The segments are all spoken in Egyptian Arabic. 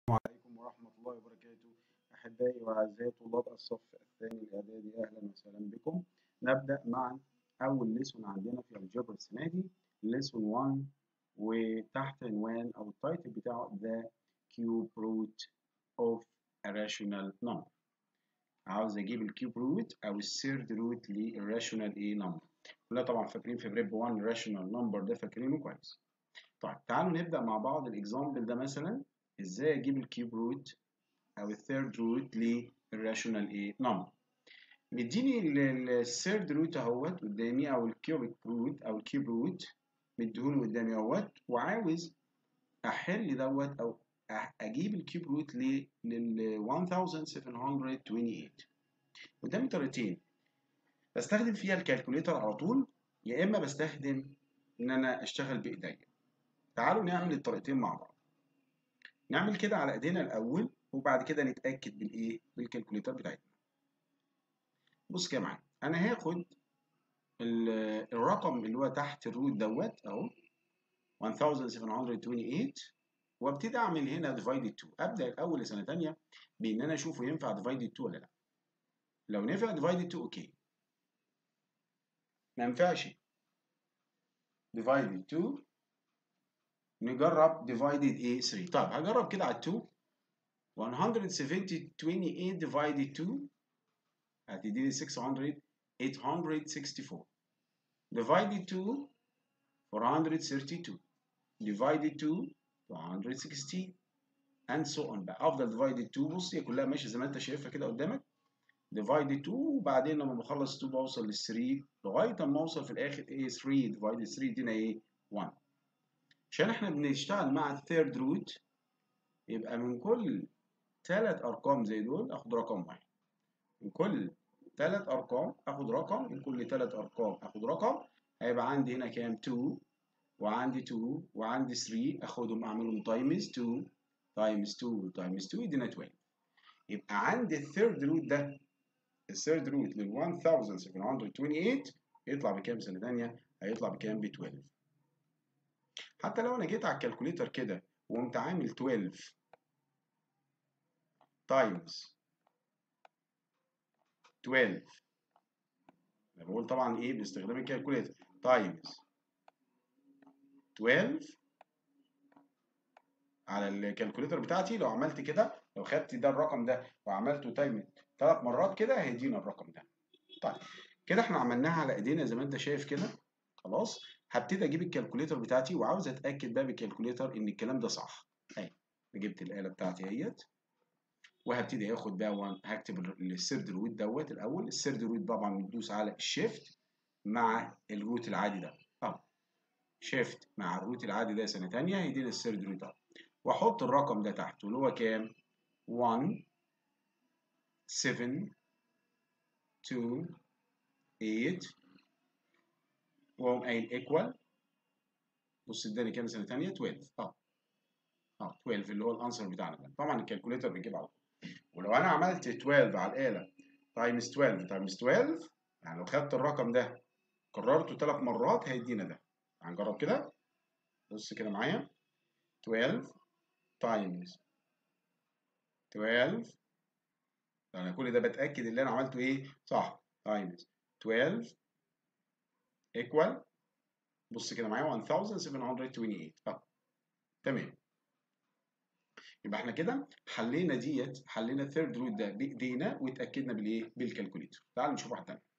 عليكم ورحمة الله وبركاته أحبائي وأعزائي طلاب الصف الثاني الإعدادي أهلا وسهلا بكم نبدأ مع أول ليسون عندنا في الجبر السنة دي ليسون 1 وتحت عنوان أو التايتل بتاعه The Cube Root of a Rational Number عاوز أجيب الكيوب روت أو الثيرد روت للراشونال إيه نمبر كلنا طبعا فاكرين في بريب 1 راشونال نمبر ده فاكرينه كويس طيب تعالوا نبدأ مع بعض الإكزامبل ده مثلا ازاي اجيب الكيوب روت او الثيرد روت للراشونال ايه نمبر مديني الثيرد روت اهوت قدامي او الكيوبيك روت او الكيوب روت مديهولي قدامي اهوت وعاوز احل دوت او اجيب الكيوب روت لل 1728 قدامي طريقتين بستخدم فيها الكالكوليتر على طول يا اما بستخدم ان انا اشتغل بايديا تعالوا نعمل الطريقتين مع بعض نعمل كده على ايدينا الاول وبعد كده نتاكد بالايه بالكالكوليتر بتاعتنا بص كده معايا انا هاخد الرقم اللي هو تحت الروت دوت اهو 1728 وابتدي اعمل هنا ديفايدد 2 ابدا الاول لسنه ثانيه بان انا اشوفه ينفع ديفايدد 2 ولا لا لو نفع ديفايدد 2 اوكي ما ينفعش ديفايدد 2 نجرب divided ايه 3 طيب هجرب كده على 2 128 divided 2 هتديني 600 864 divided 2 432 divided 2 216 and so on بقى افضل divided 2 بص هي كلها ماشيه زي ما انت شايفها كده قدامك divided 2 وبعدين لما بخلص 2 بوصل لل 3 لغايه اما اوصل في الاخر ايه 3 divided 3 يدينا ايه 1 عشان احنا بنشتغل مع الثيرد روت يبقى من كل ثلاث ارقام زي دول اخد رقم واحد من كل ثلاث ارقام اخد رقم من كل ثلاث ارقام اخد رقم هيبقى عندي هنا كام 2 وعندي 2 وعندي 3 اخدهم اعملهم تايمز 2 تايمز 2 تايمز 2 يدينا 12 يبقى عندي الثيرد روت ده الثيرد روت لل 1728 يطلع بكام سنه ثانيه هيطلع بكام ب 12 حتى لو انا جيت على الكالكوليتر كده وقمت عامل 12 تايمز 12 انا بقول طبعا ايه باستخدام الكالكوليتر تايمز 12 على الكالكوليتر بتاعتي لو عملت كده لو خدت ده الرقم ده وعملته تايم ثلاث مرات كده هيدينا الرقم ده طيب كده احنا عملناها على ايدينا زي ما انت شايف كده خلاص هبتدي اجيب الكالكوليتر بتاعتي وعاوز اتاكد بقى بالكالكوليتر ان الكلام ده صح اهي جبت الاله بتاعتي اهيت وهبتدي اخد بقى هكتب السيرد روت دوت الاول السيرد روت طبعا بندوس على الشيفت مع الروت العادي ده اه شيفت مع الروت العادي ده سنه ثانيه هيدينا السيرد روت اهو واحط الرقم ده تحته اللي هو كام 1 7 2 8 واقوم قايل ايكوال بص اداني كام سنه ثانيه 12 اه اه 12 اللي هو الانسر بتاعنا ده طبعا الكالكوليتر بيجيب على طول ولو انا عملت 12 على الاله تايمز 12 تايمز 12 يعني لو خدت الرقم ده كررته ثلاث مرات هيدينا ده هنجرب كده بص كده معايا 12 تايمز 12 انا كل ده بتاكد اللي انا عملته ايه صح تايمز 12 ايكوال بص كده معايا 1728 اه تمام يبقى احنا كده حلينا ديت حلينا الثيرد روت ده بايدينا واتاكدنا بالايه بالكالكوليتر تعال نشوف واحده ثانيه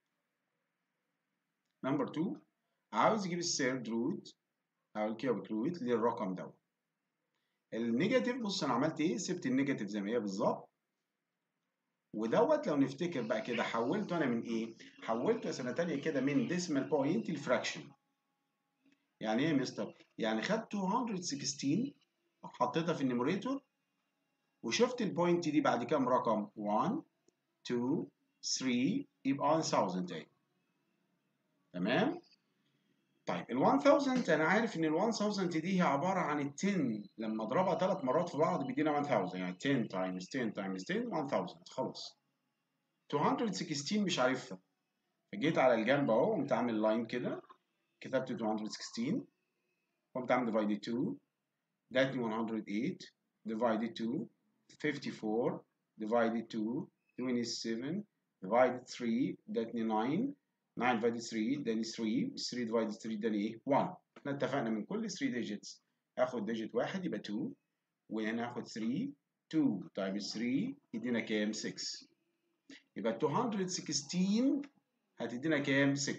نمبر 2 عاوز اجيب الثيرد روت او الكيوبيك روت للرقم دوت النيجاتيف بص انا عملت ايه سبت النيجاتيف زي ما هي بالظبط ودوت لو نفتكر بقى كده حولته انا من ايه؟ حولته سنه ثانيه كده من ديسمال بوينت لفراكشن. يعني ايه يا مستر؟ يعني خدت 216 حطيتها في النيموريتور وشفت البوينت دي بعد كام رقم؟ 1 2 3 يبقى 1000 اهي. تمام؟ طيب ال 1000 انا عارف ان ال 1000 دي هي عباره عن ال 10 لما اضربها ثلاث مرات في بعض بيدينا 1000 يعني 10 تايمز 10 تايمز 10 1000 خلاص 216 مش عارفها فجيت على الجنب اهو قمت عامل لاين كده كتبت 216 قمت عامل ديفايد 2 ده 108 divided 2 54 divided 2 27 divided 3 ده 9 9 divided 3 ده 3 3 divided 3 ده ايه 1 احنا اتفقنا من كل 3 digits اخد ديجيت واحد يبقى 2 وهنا هاخد 3 2 times 3 يدينا كام 6 يبقى 216 هتدينا كام 6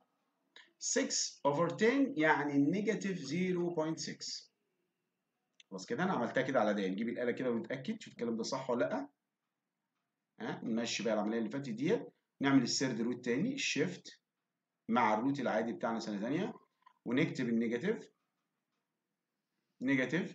6 over 10 يعني نيجاتيف 0.6 خلاص كده انا عملتها كده على ده نجيب الاله كده ونتاكد شوف الكلام ده صح ولا لا ها نمشي بقى العمليه اللي فاتت ديت نعمل السيرد روت تاني الشيفت مع الروت العادي بتاعنا سنه ثانيه ونكتب النيجاتيف نيجاتيف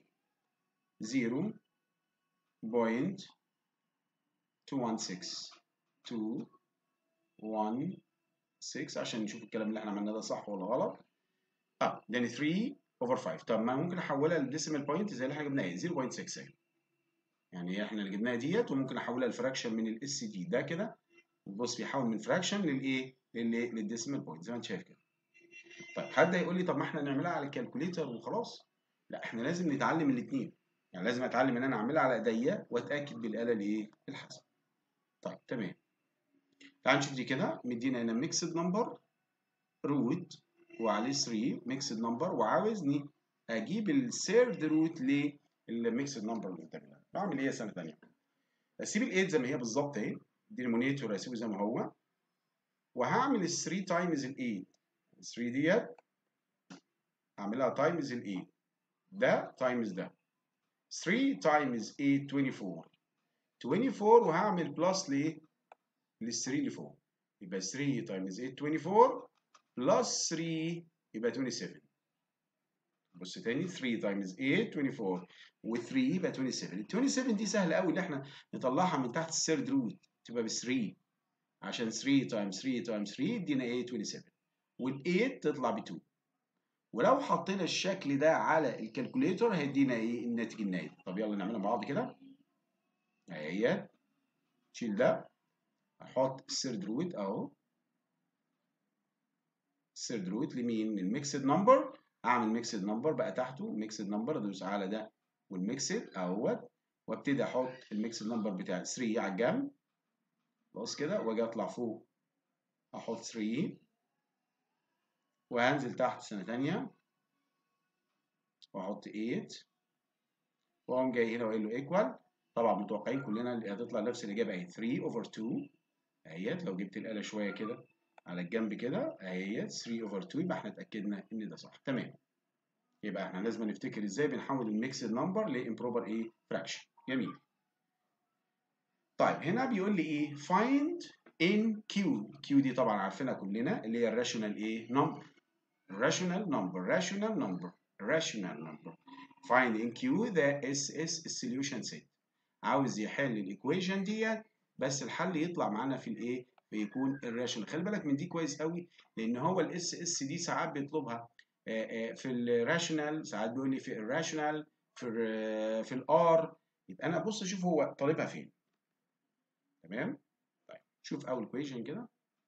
0.216 عشان نشوف الكلام اللي احنا عملناه ده صح ولا غلط اه يعني 3 اوفر 5 طب ما ممكن احولها لديسيمال بوينت زي اللي احنا جبناها 0.6 اهي يعني احنا اللي جبناها ديت وممكن احولها لفراكشن من الاس دي ده كده بص بيحول من فراكشن للايه للديسيمال بوينت زي ما انت شايف كده طيب حد هيقول لي طب ما احنا نعملها على الكالكوليتر وخلاص لا احنا لازم نتعلم الاثنين يعني لازم اتعلم ان انا اعملها على ايديا واتاكد بالاله الايه الحاسبه طيب تمام تعال نشوف دي كده مدينا هنا ميكسد نمبر روت وعليه 3 ميكسد نمبر وعاوزني اجيب الثيرد روت للميكسد نمبر اللي قدامي ده بعمل ايه سنه ثانيه اسيب ال8 زي ما هي بالظبط اهي الدينومينيتور اسيبه زي ما هو وهعمل ال 3 تايمز ال 8 ال 3 ديت هعملها تايمز ال 8 ده تايمز ده 3 تايمز 8 24 24 وهعمل بلس لايه؟ لل 3 اللي فوق يبقى 3 تايمز 8 24 بلس 3 يبقى 27 بص تاني 3 تايمز 8 24 و3 يبقى 27 ال 27 دي سهله قوي ان احنا نطلعها من تحت الثيرد روت تبقى ب 3 عشان 3 تايمز 3 تايمز 3 يدينا ايه 27 وال 8 تطلع ب 2 ولو حطينا الشكل ده على الكالكوليتر هيدينا ايه الناتج النهائي طب يلا نعملها مع بعض كده اهي شيل ده احط الثيرد روت اهو الثيرد روت لمين للميكسد نمبر اعمل ميكسد نمبر بقى تحته ميكسد نمبر ادوس على ده والميكسد اهوت وابتدي احط الميكسد نمبر بتاع 3 على الجنب خلاص كده واجي اطلع فوق احط 3 وهنزل تحت سنه ثانيه واحط 8 واقوم جاي هنا وقايل له ايكوال طبعا متوقعين كلنا اللي هتطلع نفس الاجابه اهي 3 اوفر 2 اهيت لو جبت الاله شويه كده على الجنب كده اهيت 3 اوفر 2 يبقى احنا اتاكدنا ان ده صح تمام يبقى احنا لازم نفتكر ازاي بنحول الميكسد نمبر لامبروبر ايه فراكشن جميل طيب هنا بيقول لي ايه find in q q دي طبعا عارفينها كلنا اللي هي الراشونال ايه نمبر rational number rational number rational number find in q the ss solution set عاوز يحل الايكويشن ديت بس الحل يطلع معانا في الايه بيكون الراشونال خلي بالك من دي كويس قوي لان هو الاس اس دي ساعات بيطلبها في الراشونال ساعات بيقول لي في الراشونال في ال في الار يبقى انا بص اشوف هو طالبها فين تمام طيب شوف اول ايكويشن كده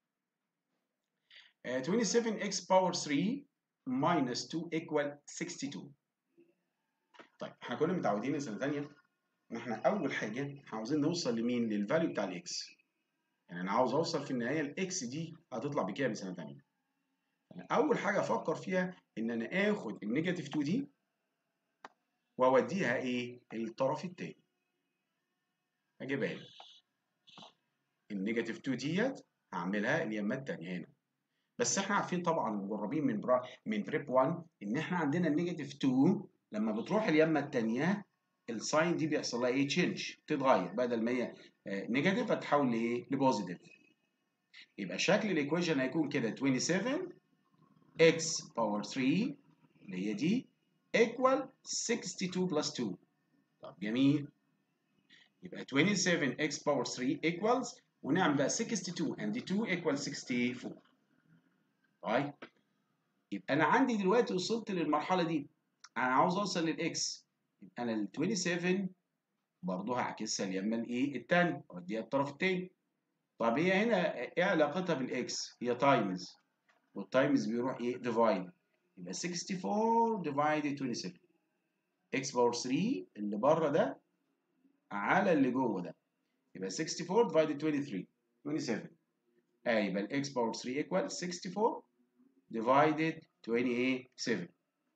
27x باور 3 minus 2 equal 62 طيب احنا كنا متعودين سنه ثانيه ان احنا اول حاجه عاوزين نوصل لمين للفاليو بتاع الاكس يعني انا عاوز اوصل في النهايه الاكس دي هتطلع بكام سنه ثانيه يعني اول حاجه افكر فيها ان انا اخد النيجاتيف 2 دي واوديها ايه الطرف الثاني اجيبها هنا النيجاتيف 2 ديت هعملها اليمه الثانيه هنا بس احنا عارفين طبعا مجربين من برا من بريب 1 ان احنا عندنا النيجاتيف 2 لما بتروح اليمه الثانيه الساين دي بيحصل لها ايه تشينج تتغير بدل ما هي نيجاتيف هتتحول لايه لبوزيتيف يبقى شكل الايكويشن هيكون كده 27 x باور 3 اللي هي دي equal 62 بلس 2 طب جميل يبقى 27 x باور 3 equals ونعمل بقى 62 and 2 equal 64 طيب يبقى انا عندي دلوقتي وصلت للمرحله دي انا عاوز اوصل للاكس يبقى انا ال 27 برضه هعكسها اليمه الايه الثاني اوديها الطرف الثاني طب هي هنا ايه علاقتها بالاكس هي تايمز والتايمز بيروح ايه ديفايد يبقى 64 ديفايد 27 x باور 3 اللي بره ده على اللي جوه ده يبقى 64 divided 23 27 اه يبقى الاكس باور 3 equal 64 divided 27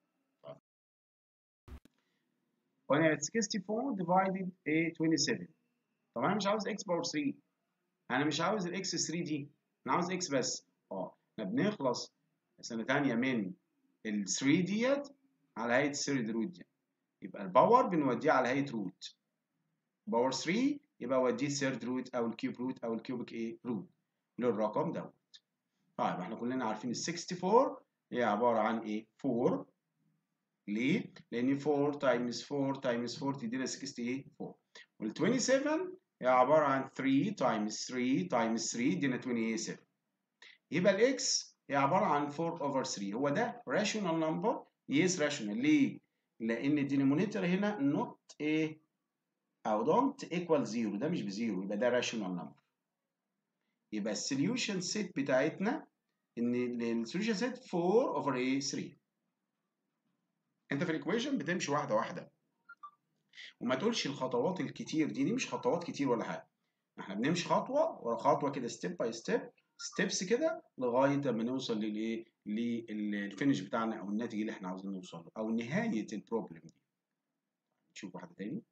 وانا 64 divided a 27 طب انا مش عاوز x باور 3 انا مش عاوز الاكس 3 دي انا عاوز x بس اه احنا بنخلص سنه ثانيه من ال 3 ديت على هيئه الثيرد روت دي يبقى الباور بنوديه على هيئه روت باور 3 يبقى اوديه ثيرد روت او الكيوب روت او الكيوبك ايه روت للرقم دوت طيب احنا كلنا عارفين ال 64 هي عباره عن ايه 4 ليه؟ لان 4 تايمز 4 تايمز 4 تدينا 64 وال 27 هي عباره عن 3 تايمز 3 تايمز 3 يدينا 27 يبقى الاكس هي عباره عن 4 اوفر 3 هو ده راشونال نمبر يس راشونال ليه؟ لان الدينومينيتور هنا نوت ايه او دونت ايكوال زيرو ده مش بزيرو يبقى ده راشونال نمبر يبقى السوليوشن سيت بتاعتنا ان السوليوشن سيت 4 اوفر ايه 3 انت في الايكويشن بتمشي واحده واحده وما تقولش الخطوات الكتير دي دي مش خطوات كتير ولا حاجه احنا بنمشي خطوه ورا خطوه كده ستيب باي ستيب ستيبس كده لغايه ما نوصل للايه للفينش بتاعنا او الناتج اللي احنا عاوزين نوصل له او نهايه البروبلم دي نشوف واحده تاني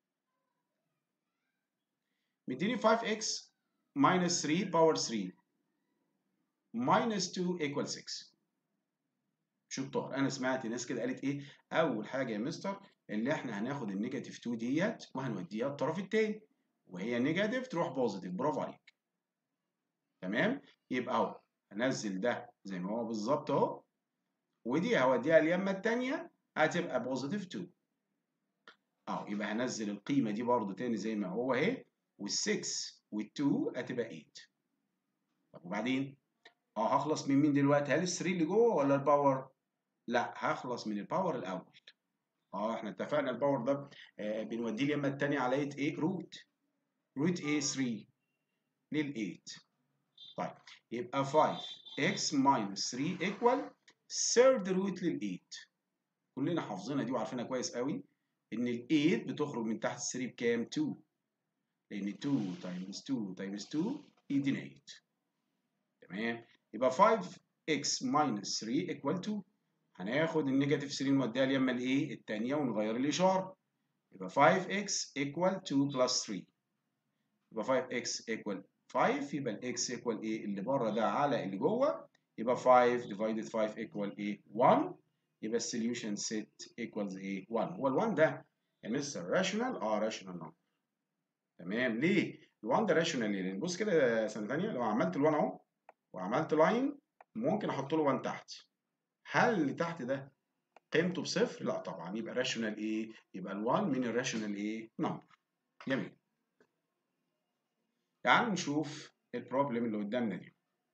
مديني 5x minus 3 باور 3 minus 2 equal 6 شطار انا سمعت ناس كده قالت ايه اول حاجه يا مستر اللي احنا هناخد النيجاتيف 2 ديت وهنوديها الطرف التاني وهي نيجاتيف تروح بوزيتيف برافو عليك تمام يبقى اهو هنزل ده زي ما هو بالظبط اهو ودي هوديها اليمه التانيه هتبقى بوزيتيف 2 اهو يبقى هنزل القيمه دي برضو تاني زي ما هو اهي وال6 وال2 هتبقى 8 طب وبعدين اه هخلص من مين دلوقتي هل ال3 اللي جوه ولا الباور لا هخلص من الباور الاول اه احنا اتفقنا الباور ده آه بنوديه اليمه الثانيه على ايه روت روت ايه 3 لل 8 طيب يبقى 5 x minus 3 equal third root لل 8 كلنا حافظينها دي وعارفينها كويس قوي ان ال 8 بتخرج من تحت ال 3 بكام 2 لان 2 تايمز 2 تايمز 2 يدينا 8 تمام يبقى 5x minus 3 equal 2 هناخد النيجاتيف 3 نوديها اليمه الايه الثانيه ونغير الاشاره يبقى 5x equal 2 plus 3 يبقى 5x equal 5 يبقى الاكس equal ايه اللي بره ده على اللي جوه يبقى 5 divided 5 equal ايه 1 يبقى السوليوشن سيت equals ايه 1 هو ال1 ده يا مستر راشونال اه راشونال نمبر تمام ليه ال1 ده راشونال ليه لان بص كده سنه ثانيه لو عملت ال1 اهو وعملت لاين ممكن احط له 1 تحت هل اللي تحت ده قيمته بصفر؟ لا طبعا يبقى راشونال ايه؟ يبقى ال1 من الراشونال ايه؟ نمبر. جميل. تعالوا نشوف البروبلم اللي قدامنا دي.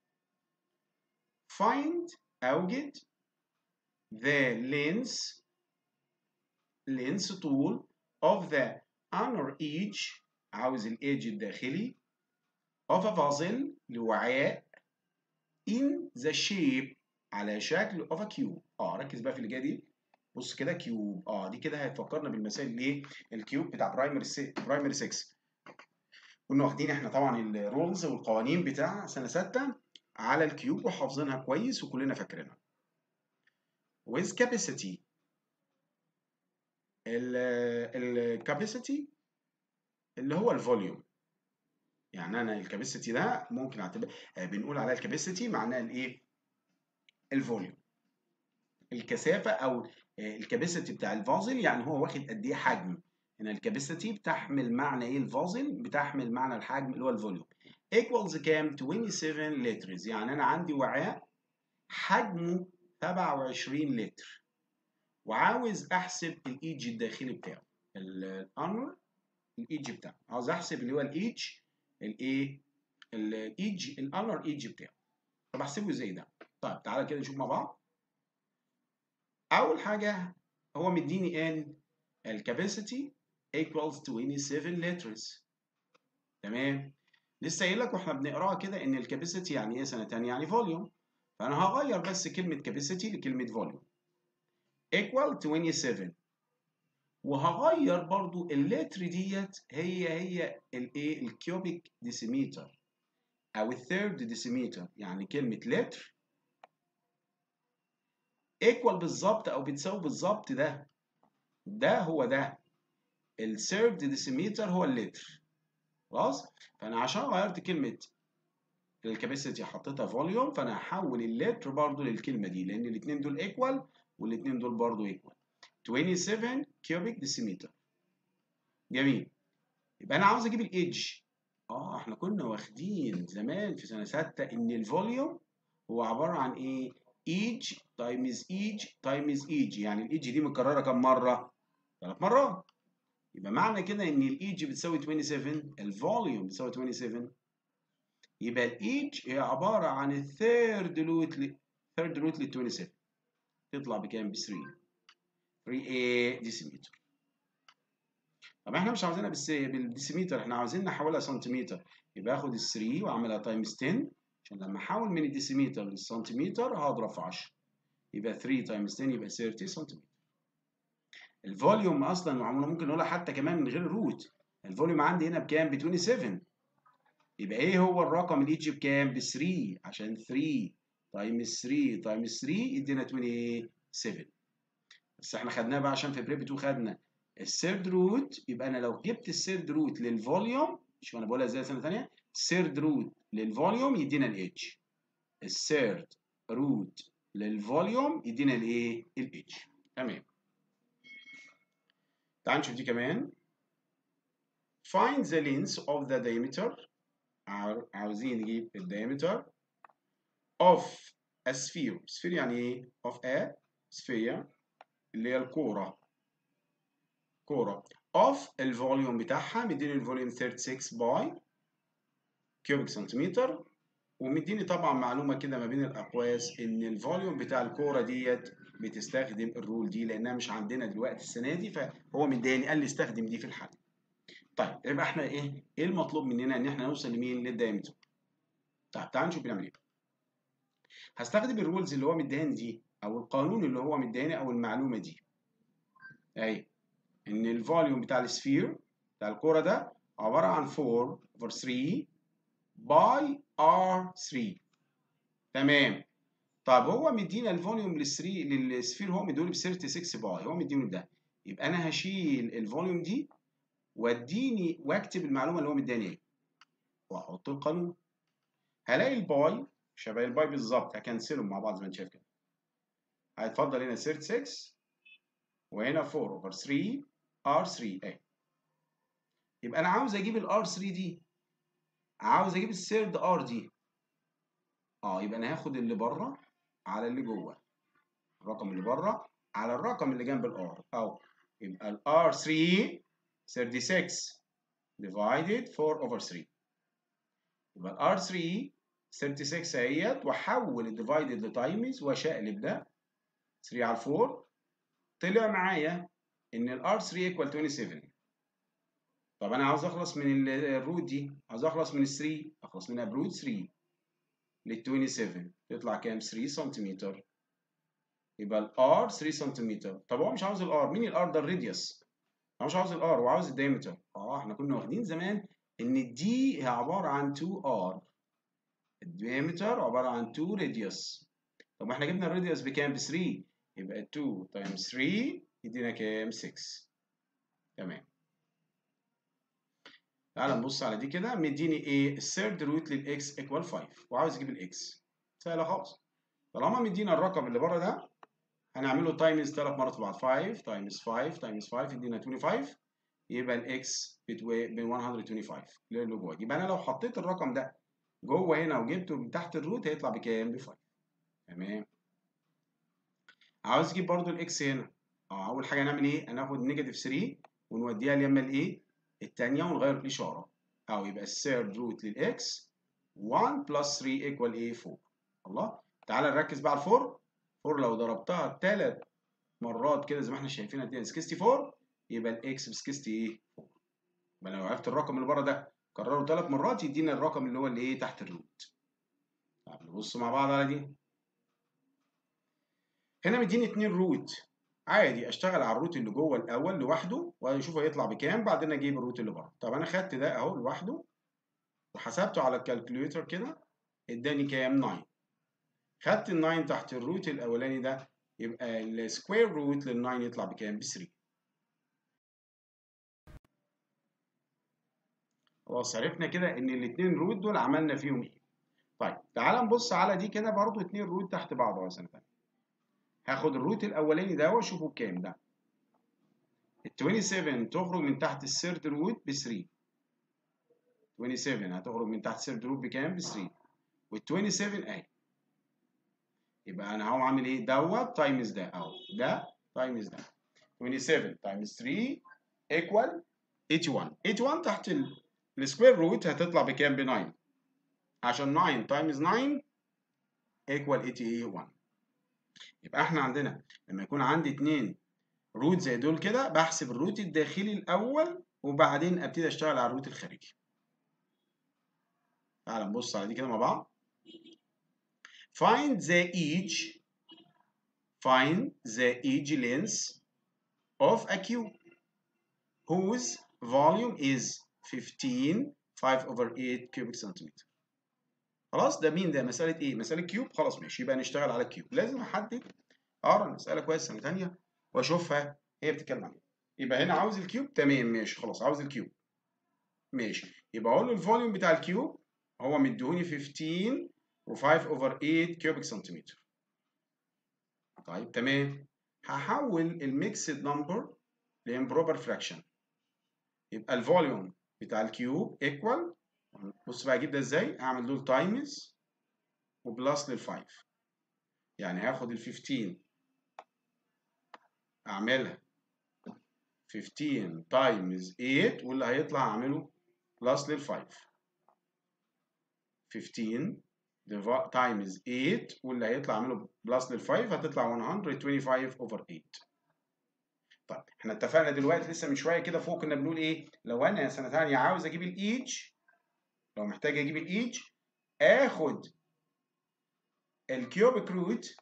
Find أوجد the length length طول of the inner edge عاوز الايدج الداخلي of a vessel لوعاء in the shape على شكل of a cube اه ركز بقى في اللي جايه دي بص كده كيوب اه دي كده هتفكرنا بالمسائل الايه الكيوب بتاع برايمري برايمري 6 كنا واخدين احنا طبعا الرولز والقوانين بتاع سنه 6 على الكيوب وحافظينها كويس وكلنا فاكرينها with capacity الكاباسيتي اللي هو الفوليوم يعني انا الكاباسيتي ده ممكن اعتبر بنقول عليها الكاباسيتي معناها الايه الفوليوم الكثافه او الكاباسيتي بتاع الفازل يعني هو واخد قد ايه حجم هنا الكاباسيتي بتحمل معنى ايه الفازل بتحمل معنى الحجم اللي هو الفوليوم equals كام 27 لترز يعني انا عندي وعاء حجمه 27 لتر وعاوز احسب الايدج الداخلي بتاعه الانر الايدج بتاعه عاوز احسب اللي هو الايدج الايه الايدج الانر ايدج بتاعه طب احسبه ازاي ده طيب تعالى كده نشوف مع بعض اول حاجه هو مديني ان الكاباسيتي equals 27 لترز تمام لسه قايل لك واحنا بنقراها كده ان الكاباسيتي يعني ايه سنه ثانيه يعني فوليوم فانا هغير بس كلمه كاباسيتي لكلمه فوليوم equal 27 وهغير برضو اللتر ديت هي هي الايه الكيوبيك ديسيمتر او الثيرد ديسيمتر يعني كلمه لتر ايكوال بالظبط او بتساوي بالظبط ده ده هو ده الثيرد ديسيمتر هو اللتر خلاص فانا عشان غيرت كلمه الكاباسيتي حطيتها فوليوم فانا هحول اللتر برضو للكلمه دي لان الاثنين دول ايكوال والاثنين دول برضو ايكوال 27 كيوبيك ديسيمتر جميل يبقى انا عاوز اجيب الايدج اه احنا كنا واخدين زمان في سنه سته ان الفوليوم هو عباره عن ايه ايدج تايمز ايدج تايمز ايدج يعني الايدج دي متكرره كم مره ثلاث مرات يبقى معنى كده ان الايدج بتساوي 27 الفوليوم بتساوي 27 يبقى الايدج هي عباره عن الثيرد روت ل ثيرد روت لل 27 تطلع بكام ب 3 3 ايه ديسيمتر طب احنا مش عاوزينها بس بالديسيمتر احنا عاوزين نحولها سنتيمتر يبقى اخد ال 3 واعملها تايمز 10 عشان لما احول من الديسيمتر للسنتيمتر هضرب في 10 يبقى 3 تايمز 10 يبقى 30 سنتيمتر الفوليوم اصلا معموله ممكن نقولها حتى كمان من غير الروت الفوليوم عندي هنا بكام ب 27 يبقى ايه هو الرقم الايدج بكام ب 3 عشان 3 تايمز 3 تايمز 3 يدينا 27 بس احنا خدناه بقى عشان في بريب 2 خدنا الثيرد روت يبقى انا لو جبت الثيرد روت للفوليوم شوف انا بقولها ازاي سنه ثانيه الثيرد روت للفوليوم يدينا الاتش الثيرد روت للفوليوم يدينا الايه الاتش تمام تعال نشوف دي كمان find the length of the diameter عاوزين نجيب الدايمتر of a sphere sphere يعني ايه of a sphere اللي هي الكورة كورة of الفوليوم بتاعها مديني الفوليوم 36 باي كيوبيك سنتيمتر ومديني طبعا معلومة كده ما بين الأقواس إن الفوليوم بتاع الكورة ديت بتستخدم الرول دي لأنها مش عندنا دلوقتي السنة دي فهو مداني قال لي استخدم دي في الحل. طيب يبقى احنا ايه؟ ايه المطلوب مننا إن احنا نوصل لمين؟ للدايمتر. طيب تعال نشوف بنعمل ايه. هستخدم الرولز اللي هو مداني دي أو القانون اللي هو مداني أو المعلومة دي. أهي إن الفوليوم بتاع السفير بتاع الكورة ده عبارة عن 4 over 3 باي R3 تمام طب هو مدينا الفوليوم لل 3 للسفير هو مديوني ب 36 باي هو مديوني بده يبقى انا هشيل الفوليوم دي واديني واكتب المعلومه اللي هو مداني ايه واحط القانون هلاقي الباي شبه الباي بالظبط هكنسلهم مع بعض زي ما انت شايف كده هيتفضل هنا 36 وهنا 4 اوفر 3 R3 اهي يبقى انا عاوز اجيب الار 3 دي عاوز اجيب الثيرد ار دي اه يبقى انا هاخد اللي بره على اللي جوه الرقم اللي بره على الرقم اللي جنب الار او يبقى الار 3 36 divided 4 over 3 يبقى الار 3 36 اهيت واحول الديفايدد لتايمز واشقلب ده 3 على 4 طلع معايا ان الار 3 ايكوال 27 طب انا عاوز اخلص من الروت دي عاوز اخلص من ال 3 اخلص منها بروت 3 لل 27 تطلع كام 3 سنتيمتر يبقى الار 3 سنتيمتر طب هو مش عاوز الار مين الار ده الراديوس انا مش عاوز الار هو عاوز الدايمتر اه احنا كنا واخدين زمان ان الدي هي عباره عن 2 ار الدايمتر عباره عن 2 راديوس طب احنا جبنا الراديوس بكام ب 3 يبقى 2 تايمز 3 يدينا كام 6 تمام تعال نبص على دي كده مديني ايه الثيرد روت للاكس ايكوال 5 وعاوز اجيب الاكس سهله خالص طالما مدينا الرقم اللي بره ده هنعمله تايمز ثلاث مرات بعد 5 تايمز 5 تايمز 5 يدينا 25 يبقى الاكس ب 125 اللي جوه يبقى انا لو حطيت الرقم ده جوه هنا وجبته من تحت الروت هيطلع بكام؟ ب 5 تمام عاوز اجيب برضو الاكس هنا اه اول حاجه هنعمل ايه؟ هناخد نيجاتيف 3 ونوديها اليمه الايه؟ الثانيه ونغير الاشاره او يبقى الثيرد روت للاكس 1 بلس 3 ايكوال ايه 4 الله تعالى نركز بقى على 4 4 لو ضربتها ثلاث مرات كده زي ما احنا شايفين هتدينا 64 يبقى الاكس ب 60 ايه 4 يبقى لو عرفت الرقم اللي بره ده كرره ثلاث مرات يدينا الرقم اللي هو اللي ايه تحت الروت طب نبص مع بعض على دي هنا مديني 2 روت عادي اشتغل على الروت اللي جوه الاول لوحده واشوف هيطلع بكام بعدين اجيب الروت اللي بره طب انا خدت ده اهو لوحده وحسبته على الكالكوليتر كده اداني كام 9 خدت ال 9 تحت الروت الاولاني ده يبقى السكوير روت لل 9 يطلع بكام ب 3 خلاص عرفنا كده ان الاثنين روت دول عملنا فيهم ايه طيب تعال نبص على دي كده برضو اتنين روت تحت بعض اهو سنه ثانيه هاخد الروت الاولاني ده واشوفه بكام ده ال 27 تخرج من تحت الثيرد روت ب 3 27 هتخرج من تحت الثيرد روت بكام ب 3 وال 27 اهي يبقى انا هقوم عامل ايه دوت تايمز ده اهو ده تايمز ده 27 تايمز 3 ايكوال 81 81 تحت السكوير روت هتطلع بكام ب 9 عشان 9 تايمز 9 ايكوال 81 يبقى احنا عندنا لما يكون عندي اتنين روت زي دول كده بحسب الروت الداخلي الاول وبعدين ابتدي اشتغل على الروت الخارجي تعال نبص على دي كده مع بعض find the each find the each length of a cube whose volume is 15 5 over 8 cubic centimeter خلاص ده مين ده مسألة ايه مسألة كيوب خلاص ماشي يبقى نشتغل على الكيوب لازم احدد اقرا المسألة كويس سنة تانية واشوفها هي بتتكلم عن ايه يبقى هنا عاوز الكيوب تمام ماشي خلاص عاوز الكيوب ماشي يبقى اقول له الفوليوم بتاع الكيوب هو مديهوني 15 و5 اوفر 8 كيوبيك سنتيمتر طيب تمام هحول الميكسد نمبر لامبروبر فراكشن يبقى الفوليوم بتاع الكيوب ايكوال بص بقى اجيب ده ازاي اعمل دول تايمز وبلس لل5 يعني هاخد ال 15 اعملها 15 تايمز 8 واللي هيطلع اعمله بلس لل5 15 تايمز 8 واللي هيطلع اعمله بلس لل5 هتطلع 125 اوفر 8 طيب احنا اتفقنا دلوقتي لسه من شويه كده فوق كنا بنقول ايه لو انا سنه ثانيه عاوز اجيب الايتش لو محتاج اجيب الايتش اخد الكيوبيك روت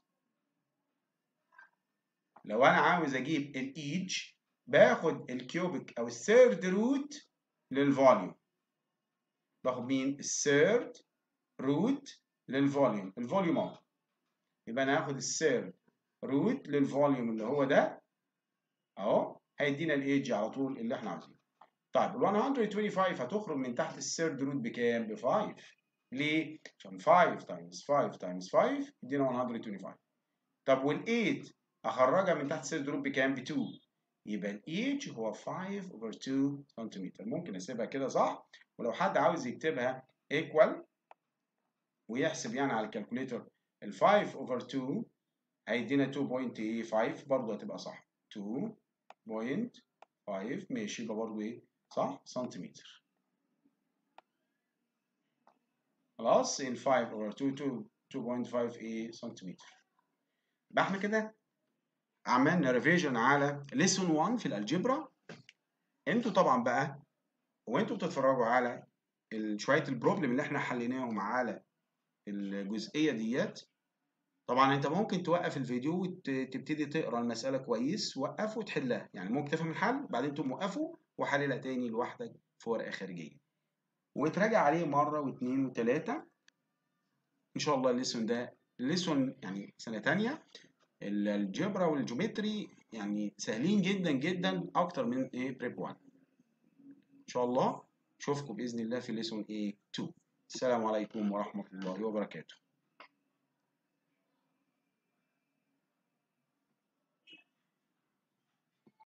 لو انا عاوز اجيب الايتش باخد الكيوبيك او الثيرد روت للفوليوم باخد مين الثيرد روت للفوليوم الفوليوم اهو يبقى انا هاخد الثيرد روت للفوليوم اللي هو ده اهو هيدينا الايدج على طول اللي احنا عاوزينه طيب ال 125 هتخرج من تحت الثيرد روت بكام؟ ب 5 ليه؟ عشان 5 تايمز 5 تايمز 5 يدينا 125 طب وال 8 اخرجها من تحت الثيرد روت بكام؟ ب 2 يبقى الايدج هو 5 اوفر 2 سنتيمتر ممكن اسيبها كده صح؟ ولو حد عاوز يكتبها ايكوال ويحسب يعني على الكالكوليتر ال 5 اوفر 2 هيدينا 2.85 برضه هتبقى صح 2.5 ماشي يبقى برضه ايه؟ صح؟ سنتيمتر خلاص ال 5 اوفر 2 2.5 ايه سنتيمتر يبقى احنا كده عملنا ريفيجن على ليسون 1 في الالجبرا انتوا طبعا بقى وانتوا بتتفرجوا على شويه البروبلم اللي احنا حليناهم على الجزئيه ديت طبعا انت ممكن توقف الفيديو وتبتدي تقرا المساله كويس وقف وتحلها يعني ممكن تفهم الحل بعدين تقوم موقفه وحللها تاني لوحدك في ورقه خارجيه وتراجع عليه مره واثنين وثلاثه ان شاء الله الليسون ده الليسون يعني سنه تانية الجبرا والجيومتري يعني سهلين جدا جدا اكتر من ايه بريب 1 ان شاء الله اشوفكم باذن الله في ليسون ايه 2 السلام عليكم ورحمه الله وبركاته